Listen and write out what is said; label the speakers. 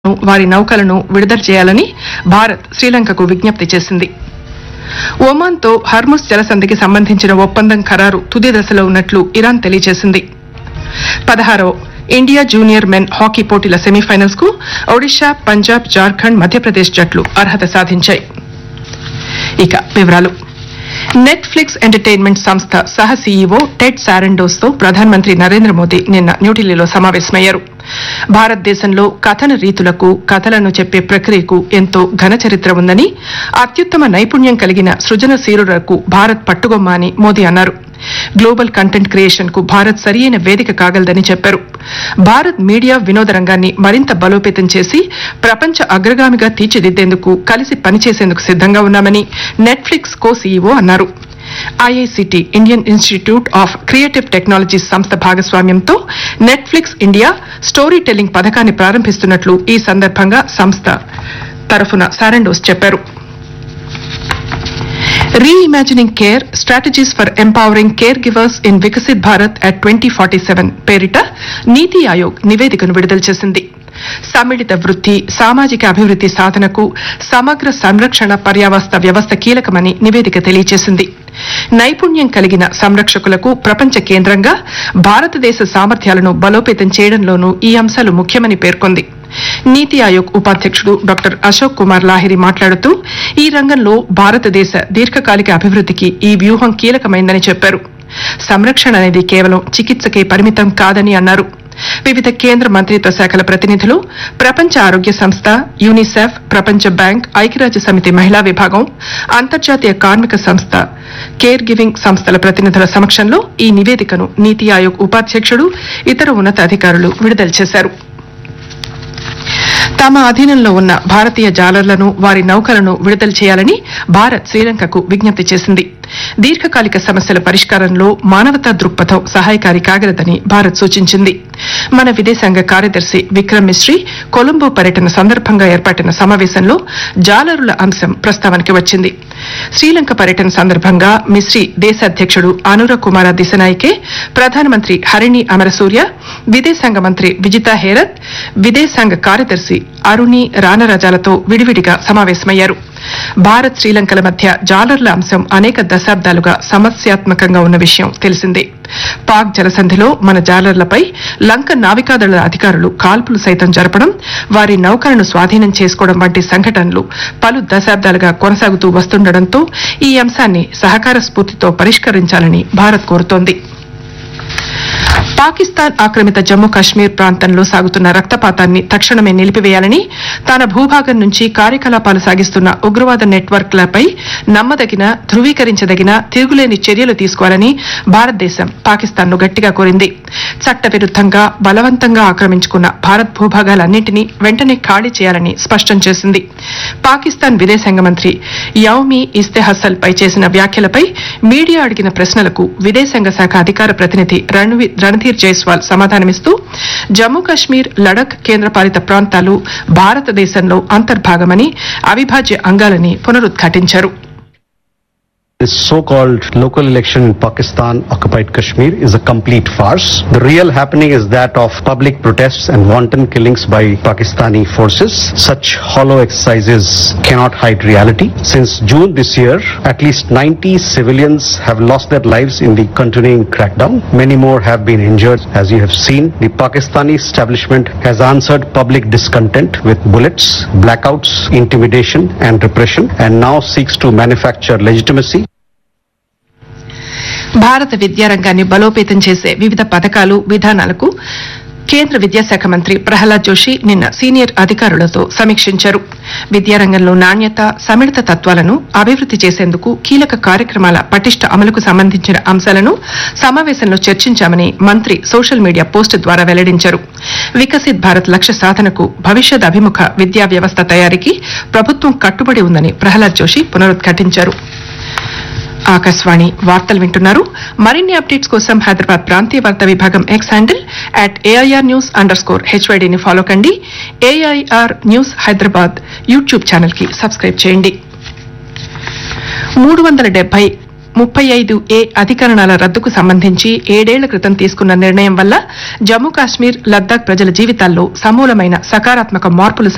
Speaker 1: వారి నౌకలను విడుదల చేయాలని భారత్ శ్రీలంకకు విజ్ఞప్తి చేసింది ఒమాన్తో హర్ముస్ జలసంధికి సంబంధించిన ఒప్పందం ఖరారు తుది దశలో ఉన్నట్లు ఇరాన్ తెలియజేసింది పదహారో ఇండియా జూనియర్ మెన్ హాకీ పోటీల సెమీఫైనల్స్ కు ఒడిషా పంజాబ్ జార్ఖండ్ మధ్యప్రదేశ్ జట్లు అర్హత సాధించాయి ఇక వివరాలు నెట్ఫ్లిక్స్ ఎంటర్టైన్మెంట్ సంస్థ సహ సీఈఓ టెడ్ సారెండోస్ తో ప్రధానమంత్రి నరేంద్ర మోదీ నిన్న న్యూఢిల్లీలో సమావేశమయ్యారు భారతదేశంలో కథన రీతులకు కథలను చెప్పే ప్రక్రియకు ఎంతో ఘన చరిత్ర ఉందని అత్యుత్తమ నైపుణ్యం కలిగిన సృజనశీలులకు భారత్ పట్టుగొమ్మ అని మోదీ అన్నారు గ్లోబల్ కంటెంట్ క్రియేషన్ కు భారత్ సరియైన వేదిక కాగలదని చెప్పారు భారత్ మీడియా వినోద రంగాన్ని మరింత బలోపేతం చేసి ప్రపంచ అగ్రగామిగా తీర్చిదిద్దేందుకు కలిసి పనిచేసేందుకు సిద్దంగా ఉన్నామని నెట్ఫ్లిక్స్ కో సీఈఓ అన్నారు IICT Indian Institute of Creative Technologies సంస్థ భాగస్వామ్యంతో నెట్ఫ్లిక్స్ ఇండియా స్టోరీ టెల్లింగ్ పథకాన్ని ప్రారంభిస్తున్నట్లు ఈ సందర్భంగా సంస్థ తరఫున సారెండోస్ చెప్పారు reimagining care strategies for empowering care givers in Viksit Bharat at twenty forty seven పేరిట నీతి ఆయోగ్ నివేదికను విడుదల చేసింది సమ్మిళిత వృద్ధి సామాజిక అభివృద్ధి సాధనకు సమగ్ర సంరక్షణ పర్యావస్థ వ్యవస్థ కీలకమని నివేదిక తెలియజేసింది నైపుణ్యం కలిగిన సంరక్షకులకు ప్రపంచ కేంద్రంగా భారతదేశ సామర్థ్యాలను బలోపేతం చేయడంలోనూ ఈ అంశాలు ముఖ్యమని పేర్కొంది నీతి ఆయోగ్ ఉపాధ్యక్షుడు డాక్టర్ అశోక్ కుమార్ లాహిరి మాట్లాడుతూ ఈ రంగంలో భారతదేశ దీర్ఘకాలిక అభివృద్ధికి ఈ వ్యూహం కీలకమైందని చెప్పారు సంరక్షణ అనేది కేవలం చికిత్సకే పరిమితం కాదని అన్నారు వివిధ కేంద్ర మంత్రిత్వ శాఖల ప్రతినిధులు ప్రపంచ ఆరోగ్య సంస్థ యూనిసెఫ్ ప్రపంచ బ్యాంక్ ఐక్యరాజ్య సమితి మహిళా విభాగం అంతర్జాతీయ కార్మిక సంస్థ కేర్ గివింగ్ సంస్థల ప్రతినిధుల సమక్షంలో ఈ నివేదికను నీతి ఆయోగ్ ఉపాధ్యక్షుడు ఇతర ఉన్నతాధికారులు విడుదల చేశారు తమ అధీనంలో ఉన్న భారతీయ జాలర్లను వారి నౌకలను విడుదల చేయాలని భారత్ శ్రీలంకకు విజ్ఞప్తి చేసింది దీర్ఘకాలిక సమస్యల పరిష్కారంలో మానవతా దృక్పథం సహాయకారి కాగలదని భారత్ సూచించింది మన విదేశాంగ కార్యదర్శి విక్రమ్ మిశ్రీ కొలంబో పర్యటన సందర్భంగా ఏర్పాటిన సమావేశంలో జాలరుల అంశం ప్రస్తావనకి వచ్చింది శ్రీలంక పర్యటన సందర్భంగా మిశ్రీ దేశ అధ్యక్షుడు అనుర కుమార దిశనాయికే ప్రధానమంత్రి హరిణి అమరసూర్య విదేశాంగ మంత్రి విజితా హేరత్ విదేశాంగ కార్యదర్శి అరుణి రానరాజాలతో విడివిడిగా సమావేశమయ్యారు భారత్ శ్రీలంకల మధ్య జాలర్ల అంశం అనేక దశాబ్దాలుగా సమస్యాత్మకంగా ఉన్న విషయం తెలిసిందే పాక్ జలసంధిలో మన జాలర్లపై లంక నావికాదళ అధికారులు కాల్పులు సైతం జరపడం వారి నౌకలను స్వాధీనం చేసుకోవడం వంటి సంఘటనలు పలు దశాబ్దాలుగా కొనసాగుతూ వస్తుండటంతో ఈ అంశాన్ని సహకార స్ఫూర్తితో పరిష్కరించాలని భారత్ కోరుతోంది పాకిస్తాన్ ఆక్రమిత జమ్మూ కాశ్మీర్ ప్రాంతంలో సాగుతున్న రక్తపాతాన్ని తక్షణమే నిలిపివేయాలని తన భూభాగం నుంచి కార్యకలాపాలు సాగిస్తున్న ఉగ్రవాద నెట్వర్క్లపై నమ్మదగిన ధృవీకరించదగిన తిరుగులేని చర్యలు తీసుకోవాలని భారతదేశం పాకిస్తాన్ను గట్టిగా కోరింది చట్టవిరుద్దంగా బలవంతంగా ఆక్రమించుకున్న భారత్ భూభాగాలన్నింటినీ వెంటనే ఖాళీ చేయాలని స్పష్టం చేసింది పాకిస్తాన్ విదేశాంగ మంత్రి యౌమి ఇస్తెహసల్ పై చేసిన వ్యాఖ్యలపై మీడియా అడిగిన ప్రశ్నలకు విదేశాంగ శాఖ అధికార ప్రతినిధి రణవి- రణధీర్ జైస్వాల్ సమాధానమిస్తూ జమ్మూ కాశ్మీర్ లడఖ్ కేంద్రపాలిత ప్రాంతాలు భారతదేశంలో అంతర్భాగమని అవిభాజ్య అంగాలని పునరుద్ఘాటించారు
Speaker 2: This so-called local election in Pakistan occupied Kashmir is a complete farce. The real happening is that of public protests and wanton killings by Pakistani forces. Such hollow exercises cannot hide reality. Since June this year, at least 90 civilians have lost their lives in the continuing crackdown. Many more have been injured. As you have seen, the Pakistani establishment has answered public discontent with bullets, blackouts, intimidation and repression and now seeks to manufacture legitimacy
Speaker 1: భారత విద్యారంగాన్ని బలోపేతం చేసే వివిధ పథకాలు విధానాలకు కేంద్ర విద్యాశాఖ మంత్రి ప్రహ్లాద్ జోషి నిన్న సీనియర్ అధికారులతో సమీక్షించారు విద్యారంగంలో నాణ్యత సమిళిత తత్వాలను అభివృద్ది చేసేందుకు కీలక కార్యక్రమాల పటిష్ట అమలుకు సంబంధించిన అంశాలను సమావేశంలో చర్చించామని మంత్రి సోషల్ మీడియా పోస్ట్ ద్వారా వెల్లడించారు వికసిత్ భారత్ లక్ష్య సాధనకు భవిష్యత్ అభిముఖ విద్యా వ్యవస్థ తయారీకి ప్రభుత్వం కట్టుబడి ఉందని ప్రహ్లాద్ జోషి పునరుద్ఘాటించారు ఆకాశవాణి వార్తలు వింటున్నారు మరిన్ని అప్డేట్స్ కోసం హైదరాబాద్ ప్రాంతీయ వార్తా విభాగం X handle at AIR news underscore హెచ్వైడీని ఫాలో కండి AIR news Hyderabad YouTube channel కి సబ్స్క్రైబ్ చేయండి మూడు వందల డెబ్బై ముప్పై ఐదు ఏ అధికరణాల రద్దుకు సంబంధించి ఏడేళ్ల క్రితం తీసుకున్న నిర్ణయం వల్ల జమ్మూ కాశ్మీర్ లద్దాఖ్ ప్రజల జీవితాల్లో సమూలమైన సకారాత్మక మార్పులు